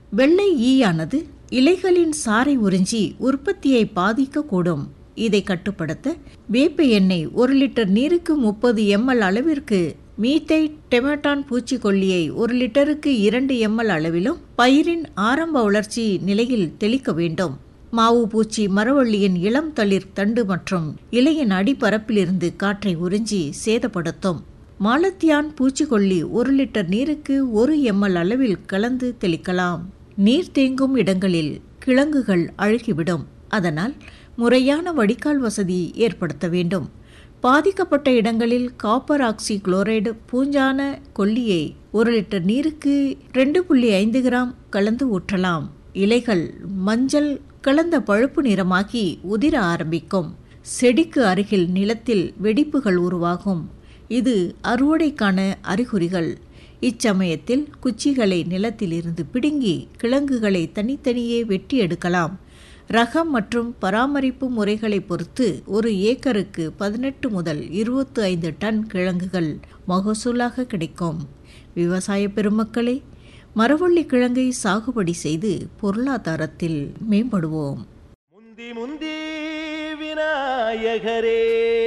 வெள்ளை ஈயானது இலைகளின் சாறை உறிஞ்சி உற்பத்தியை பாதிக்கக்கூடும் இதை கட்டுப்படுத்த வேப்ப எண்ணெய் ஒரு லிட்டர் நீருக்கு முப்பது எம்எல் அளவிற்கு மீத்தை டெமட்டான் பூச்சிக்கொல்லியை ஒரு லிட்டருக்கு இரண்டு எம்எல் அளவிலும் பயிரின் ஆரம்ப வளர்ச்சி நிலையில் தெளிக்க வேண்டும் மாவு பூச்சி மரவள்ளியின் இளம் தளிர் தண்டு மற்றும் இலையின் அடிப்பரப்பிலிருந்து காற்றை உறிஞ்சி சேதப்படுத்தும் மாலத்தியான் பூச்சிக்கொல்லி ஒரு லிட்டர் நீருக்கு ஒரு எம்எல் அளவில் கலந்து தெளிக்கலாம் நீர் தேங்கும் இடங்களில் கிழங்குகள் அழுகிவிடும் அதனால் முறையான வடிகால் வசதி ஏற்படுத்த வேண்டும் பாதிக்கப்பட்ட இடங்களில் காப்பர் ஆக்சி குளோரைடு பூஞ்சான கொல்லியை ஒரு லிட்டர் நீருக்கு ரெண்டு புள்ளி ஐந்து கிராம் கலந்து ஊற்றலாம் இலைகள் மஞ்சள் கலந்த பழுப்பு நிறமாகி உதிர ஆரம்பிக்கும் செடிக்கு அருகில் நிலத்தில் வெடிப்புகள் உருவாகும் இது அறுவடைக்கான அறிகுறிகள் இச்சமயத்தில் குச்சிகளை நிலத்திலிருந்து பிடுங்கி கிழங்குகளை தனித்தனியே வெட்டி எடுக்கலாம் ரகம் மற்றும் பராமரிப்பு முறைகளை பொறுத்து ஒரு ஏக்கருக்கு பதினெட்டு முதல் இருபத்தி ஐந்து டன் கிழங்குகள் மகசூலாக கிடைக்கும் விவசாய பெருமக்களே மரவள்ளி கிழங்கை சாகுபடி செய்து பொருளாதாரத்தில் மேம்படுவோம் முந்தி முந்தி விநாயகரே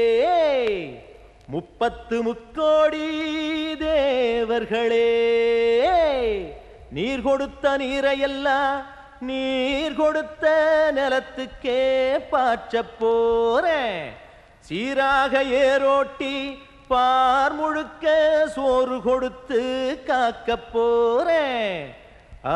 முப்பத்து முக்கோடி தேவர்களே நீர் கொடுத்த நீரையெல்லாம் நீர் கொடுத்த நிலத்துக்கே பாய்ச்சப் போறேன் சீராக ஏரோட்டி பார் முழுக்க சோறு கொடுத்து காக்கப் போறேன்